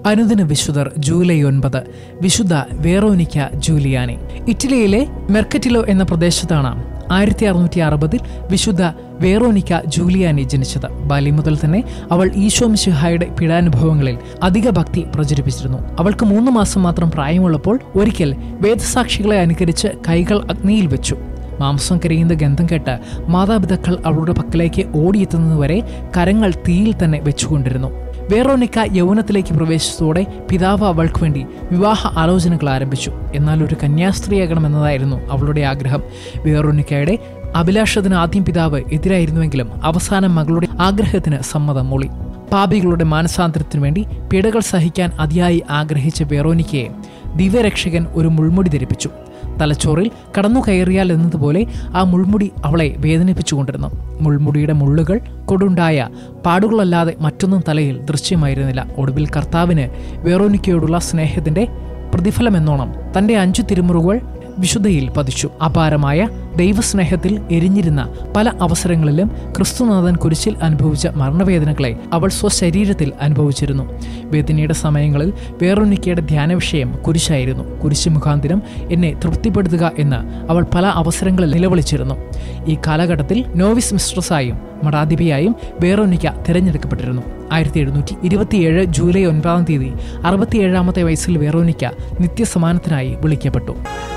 അനുദിന വിശുദ്ധർ ജൂലൈ ഒൻപത് വിശുദ്ധ വേറോനിക്ക ജൂലിയാനി ഇറ്റലിയിലെ മെർക്കറ്റിലോ എന്ന പ്രദേശത്താണ് ആയിരത്തി അറുന്നൂറ്റി അറുപതിൽ വിശുദ്ധ വേറോനിക്ക ജൂലിയാനി ജനിച്ചത് ബാല്യം മുതൽ തന്നെ അവൾ ഈശോ മിശിഹായുടെ പീഡാനുഭവങ്ങളിൽ അധിക ഭക്തി പ്രചരിപ്പിച്ചിരുന്നു അവൾക്ക് മൂന്ന് മാസം മാത്രം പ്രായമുള്ളപ്പോൾ ഒരിക്കൽ വേദസാക്ഷികളെ അനുകരിച്ച് കൈകൾ അഗ്നിയിൽ വെച്ചു മാംസം കരിയുന്ന ഗന്ധം കേട്ട് മാതാപിതാക്കൾ അവളുടെ പക്കലേക്ക് ഓടിയെത്തുന്നതുവരെ കരങ്ങൾ തീയിൽ തന്നെ വെച്ചുകൊണ്ടിരുന്നു വേറോനിക്ക യൗവനത്തിലേക്ക് പ്രവേശിച്ചതോടെ പിതാവ് അവൾക്ക് വേണ്ടി വിവാഹ ആലോചനകൾ ആരംഭിച്ചു എന്നാൽ ഒരു കന്യാസ്ത്രീയാകണമെന്നതായിരുന്നു അവളുടെ ആഗ്രഹം വേറോനിക്കയുടെ അഭിലാഷത്തിന് ആദ്യം പിതാവ് എതിരായിരുന്നുവെങ്കിലും അവസാനം മകളുടെ ആഗ്രഹത്തിന് സമ്മതം മൂളി പാപികളുടെ മാനസാന്തരത്തിനു വേണ്ടി പീഡകൾ സഹിക്കാൻ അതിയായി ആഗ്രഹിച്ച വേറോനിക്കയെ ദിവ്യരക്ഷകൻ ഒരു മുൾമുടി ധരിപ്പിച്ചു തലച്ചോറിൽ കടന്നു കയറിയാൽ എന്നതുപോലെ ആ മുൾമുടി അവളെ വേദനിപ്പിച്ചുകൊണ്ടിരുന്നു മുൾമുടിയുടെ മുള്ളുകൾ കൊടുണ്ടായ പാടുകളല്ലാതെ മറ്റൊന്നും തലയിൽ ദൃശ്യമായിരുന്നില്ല ഒടുവിൽ കർത്താവിന് വേറോനിക്കയോടുള്ള സ്നേഹത്തിന്റെ പ്രതിഫലമെന്നോണം തന്റെ അഞ്ചു തിരുമുറുകൾ വിശുദ്ധയിൽ പതിച്ചു അപാരമായ ദൈവസ്നേഹത്തിൽ എരിഞ്ഞിരുന്ന പല അവസരങ്ങളിലും ക്രിസ്തുനാഥൻ കുരിശിൽ അനുഭവിച്ച മരണവേദനകളെ അവൾ സ്വശരീരത്തിൽ അനുഭവിച്ചിരുന്നു വേദനയുടെ സമയങ്ങളിൽ വേറൊന്നിക്കയുടെ ധ്യാന വിഷയം കുരിശായിരുന്നു കുരിശ് മുഖാന്തിരം എന്നെ തൃപ്തിപ്പെടുത്തുക എന്ന് അവൾ പല അവസരങ്ങളിൽ നിലവിളിച്ചിരുന്നു ഈ കാലഘട്ടത്തിൽ നോവിസ് മിസ്ട്രസായും മഠാധിപയായും വേറൊന്നിക്ക തിരഞ്ഞെടുക്കപ്പെട്ടിരുന്നു ആയിരത്തി എഴുന്നൂറ്റി ഇരുപത്തിയേഴ് ജൂലൈ ഒൻപതാം തീയതി അറുപത്തിയേഴാമത്തെ വയസ്സിൽ വേറോനിക്ക നിത്യസമാനത്തിനായി വിളിക്കപ്പെട്ടു